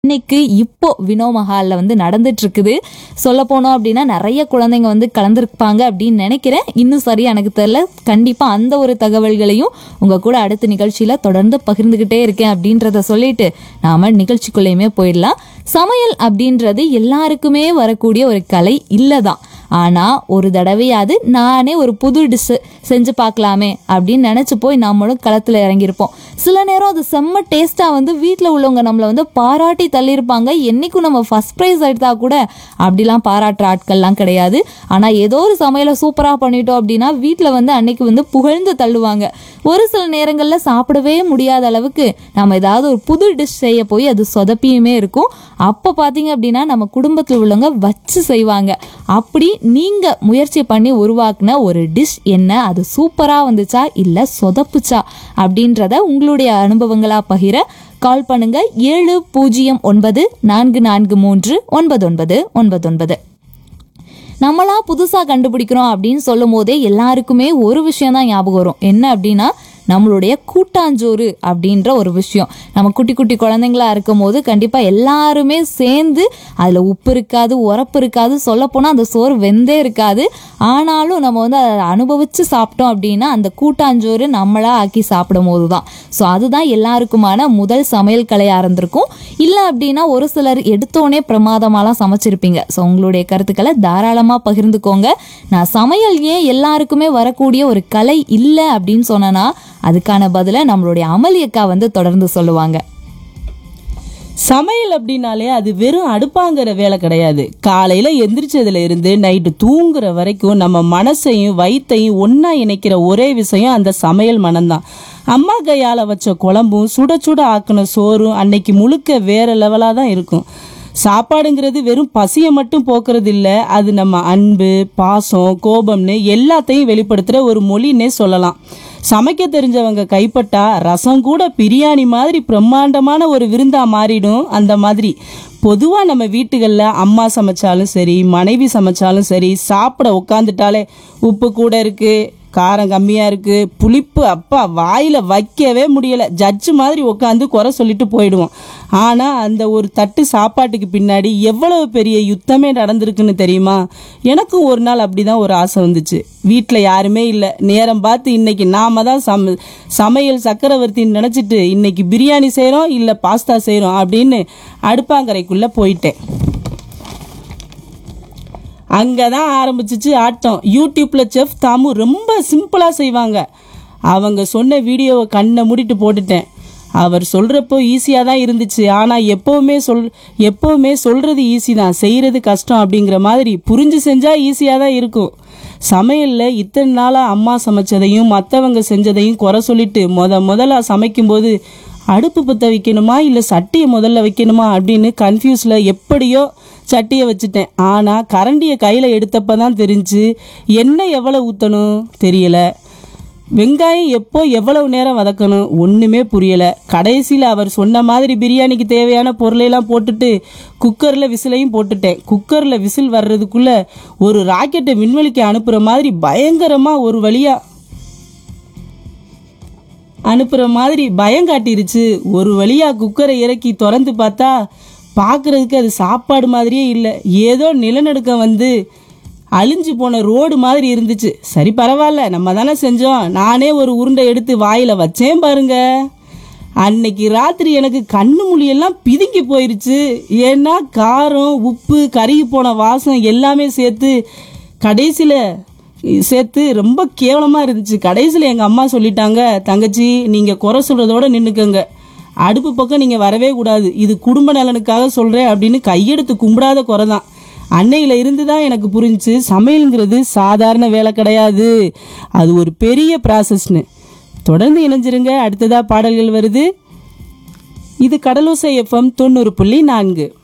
இன்னைக்கு இப்போ வினோ மஹாலில் வந்து நடந்துட்டு இருக்குது சொல்ல போனோம் அப்படின்னா நிறைய குழந்தைங்க வந்து கலந்துருப்பாங்க அப்படின்னு நினைக்கிறேன் இன்னும் சரியா எனக்கு தெரியல கண்டிப்பாக அந்த ஒரு தகவல்களையும் உங்கள் கூட அடுத்த நிகழ்ச்சியில் தொடர்ந்து பகிர்ந்துக்கிட்டே இருக்கேன் அப்படின்றத சொல்லிட்டு நாம நிகழ்ச்சிக்குள்ளேயுமே போயிடலாம் சமையல் அப்படின்றது எல்லாருக்குமே வரக்கூடிய ஒரு கலை இல்லைதான் ஆனால் ஒரு தடவையாவது நானே ஒரு புது டிஷ் செஞ்சு பார்க்கலாமே அப்படின்னு நினச்சி போய் நம்மளும் களத்தில் இறங்கியிருப்போம் சில நேரம் அது செம்ம டேஸ்ட்டாக வந்து வீட்டில் உள்ளவங்க நம்மளை வந்து பாராட்டி தள்ளியிருப்பாங்க என்றைக்கும் நம்ம ஃபஸ்ட் ப்ரைஸ் எடுத்தா கூட அப்படிலாம் பாராட்டுற ஆட்கள்லாம் கிடையாது ஆனால் ஏதோ ஒரு சமையலை சூப்பராக பண்ணிட்டோம் அப்படின்னா வீட்டில் வந்து அன்னைக்கு வந்து புகழ்ந்து தள்ளுவாங்க ஒரு சில நேரங்களில் சாப்பிடவே முடியாத அளவுக்கு நம்ம ஏதாவது ஒரு புது டிஷ் செய்ய போய் அது சொதப்பியுமே இருக்கும் அப்போ பார்த்தீங்க அப்படின்னா நம்ம குடும்பத்தில் உள்ளவங்க வச்சு செய்வாங்க அப்படி நீங்கள் முயற்சி பண்ணி உருவாக்குன ஒரு டிஷ் என்ன அது சூப்பராக வந்துச்சா இல்லை சொதப்புச்சா அப்படின்றத உங்களுடைய அனுபவங்களாக பகிர கால் பண்ணுங்க ஏழு பூஜ்ஜியம் ஒன்பது நான்கு நான்கு மூன்று ஒன்பது ஒன்பது ஒன்பது ஒன்பது நம்மளா புதுசாக கண்டுபிடிக்கிறோம் அப்படின்னு சொல்லும் போதே எல்லாருக்குமே ஒரு விஷயம் தான் ஞாபகம் வரும் என்ன அப்படின்னா நம்மளுடைய கூட்டாஞ்சோறு அப்படின்ற ஒரு விஷயம் நம்ம குட்டி குட்டி குழந்தைங்களா இருக்கும் போது கண்டிப்பாக எல்லாருமே சேர்ந்து அதில் உப்பு இருக்காது உரப்பு இருக்காது சொல்லப்போனால் அந்த சோறு வெந்தே இருக்காது ஆனாலும் நம்ம வந்து அதை அனுபவித்து சாப்பிட்டோம் அப்படின்னா அந்த கூட்டாஞ்சோறு நம்மளா ஆக்கி சாப்பிடும் போது தான் ஸோ அதுதான் எல்லாருக்குமான முதல் சமையல் கலையாக இருந்திருக்கும் இல்லை அப்படின்னா ஒரு சிலர் எடுத்தோடனே பிரமாதமாலாம் சமைச்சிருப்பீங்க ஸோ உங்களுடைய கருத்துக்களை தாராளமாக பகிர்ந்துக்கோங்க நான் சமையல் ஏன் எல்லாருக்குமே வரக்கூடிய ஒரு கலை இல்லை அப்படின்னு சொன்னேன்னா அதுக்கான பதிலை நம்மளுடைய அமளி அக்கா வந்து தொடர்ந்து சொல்லுவாங்க சமையல் அப்படின்னாலே அது வெறும் அடுப்பாங்கிற வேலை கிடையாது காலையில எந்திரிச்சதுல இருந்து நைட்டு தூங்குற வரைக்கும் நம்ம மனசையும் வயித்தையும் ஒண்ணா இணைக்கிற ஒரே விஷயம் அந்த சமையல் மனம்தான் அம்மா கையால வச்ச குழம்பும் சுட சுட ஆக்கின சோறும் அன்னைக்கு முழுக்க வேற லெவலா தான் இருக்கும் சாப்பாடுங்கிறது வெறும் பசியை மட்டும் போக்குறது இல்ல அது நம்ம அன்பு பாசம் கோபம்னு எல்லாத்தையும் வெளிப்படுத்துற ஒரு மொழின்னே சொல்லலாம் சமைக்க தெரிஞ்சவங்க கைப்பட்டா ரசம் கூட பிரியாணி மாதிரி பிரம்மாண்டமான ஒரு விருந்தா மாறிடும் அந்த மாதிரி பொதுவாக நம்ம வீட்டுகளில் அம்மா சமைச்சாலும் சரி மனைவி சமைச்சாலும் சரி சாப்பிட உட்காந்துட்டாலே உப்பு கூட இருக்கு காரம் கம்மியாக இருக்கு புளிப்பு அப்பா வாயில் வைக்கவே முடியல ஜட்ஜு மாதிரி உட்காந்து குறை சொல்லிட்டு போயிடுவோம் ஆனால் அந்த ஒரு தட்டு சாப்பாட்டுக்கு பின்னாடி எவ்வளவு பெரிய யுத்தமே நடந்திருக்குன்னு தெரியுமா எனக்கும் ஒரு நாள் அப்படிதான் ஒரு ஆசை வந்துச்சு வீட்டில் யாருமே இல்லை நேரம் பார்த்து இன்னைக்கு நாம தான் சம சமையல் சக்கரவர்த்தின்னு நினச்சிட்டு இன்னைக்கு பிரியாணி செய்கிறோம் இல்லை பாஸ்தா செய்கிறோம் அப்படின்னு அடுப்பாங்கரைக்குள்ளே போயிட்டேன் அங்கே தான் ஆரம்பிச்சிச்சு ஆட்டம் யூடியூப்ல செஃப் தாமு ரொம்ப சிம்பிளாக செய்வாங்க அவங்க சொன்ன வீடியோவை கண்ணை மூடிட்டு போட்டுட்டேன் அவர் சொல்கிறப்போ ஈஸியாக தான் இருந்துச்சு ஆனால் எப்போவுமே சொல் எப்போவுமே சொல்கிறது ஈஸி தான் செய்கிறது கஷ்டம் அப்படிங்கிற மாதிரி புரிஞ்சு செஞ்சால் ஈஸியாக தான் இருக்கும் சமையலில் இத்தனை நாளாக அம்மா சமைச்சதையும் மற்றவங்க செஞ்சதையும் குறை சொல்லிட்டு முத முதல்ல சமைக்கும்போது அடுப்பு பற்ற வைக்கணுமா இல்லை சட்டியை முதல்ல வைக்கணுமா அப்படின்னு கன்ஃபியூஸில் எப்படியோ சட்டியை வச்சுட்டேன் ஆனால் கரண்டியை கையில் எடுத்தப்ப தான் தெரிஞ்சு எண்ணெய் எவ்வளோ ஊற்றணும் தெரியல வெங்காயம் எப்போ எவ்வளவு நேரம் வதக்கணும் ஒன்றுமே புரியலை கடைசியில் அவர் சொன்ன மாதிரி பிரியாணிக்கு தேவையான பொருளையெல்லாம் போட்டுட்டு குக்கரில் விசிலையும் போட்டுட்டேன் குக்கரில் விசில் வர்றதுக்குள்ள ஒரு ராக்கெட்டை விண்வெளிக்கு அனுப்புகிற மாதிரி பயங்கரமாக ஒரு வழியாக அனுப்புகிற மாதிரி பயம் காட்டிருச்சு ஒரு வழியாக குக்கரை இறக்கி திறந்து பார்த்தா பார்க்குறதுக்கு அது சாப்பாடு மாதிரியே இல்லை ஏதோ நிலநடுக்கம் வந்து அழிஞ்சு போன ரோடு மாதிரி இருந்துச்சு சரி பரவாயில்ல நம்ம தானே செஞ்சோம் நானே ஒரு உருண்டை எடுத்து வாயில் வச்சேன் பாருங்க அன்னைக்கு ராத்திரி எனக்கு கண்ணு மொழியெல்லாம் பிதுங்கி போயிருச்சு ஏன்னா காரம் உப்பு கருகி போன வாசம் எல்லாமே சேர்த்து கடைசியில் சேர்த்து ரொம்ப கேவலமாக இருந்துச்சு கடைசியில் எங்கள் அம்மா சொல்லிட்டாங்க தங்கச்சி நீங்கள் குறை சொல்கிறதோட நின்றுக்கங்க அடுப்பு பக்கம் நீங்கள் வரவே கூடாது இது குடும்ப நலனுக்காக சொல்கிறேன் அப்படின்னு கையெடுத்து கும்பிடாத குறை தான் அன்னையில இருந்து தான் எனக்கு புரிஞ்சுச்சு சமையலுங்கிறது சாதாரண வேலை கிடையாது அது ஒரு பெரிய ப்ராசஸ்னு தொடர்ந்து இணைஞ்சிருங்க அடுத்ததா பாடல்கள் வருது இது கடலோசை எஃப்எம் தொண்ணூறு புள்ளி நான்கு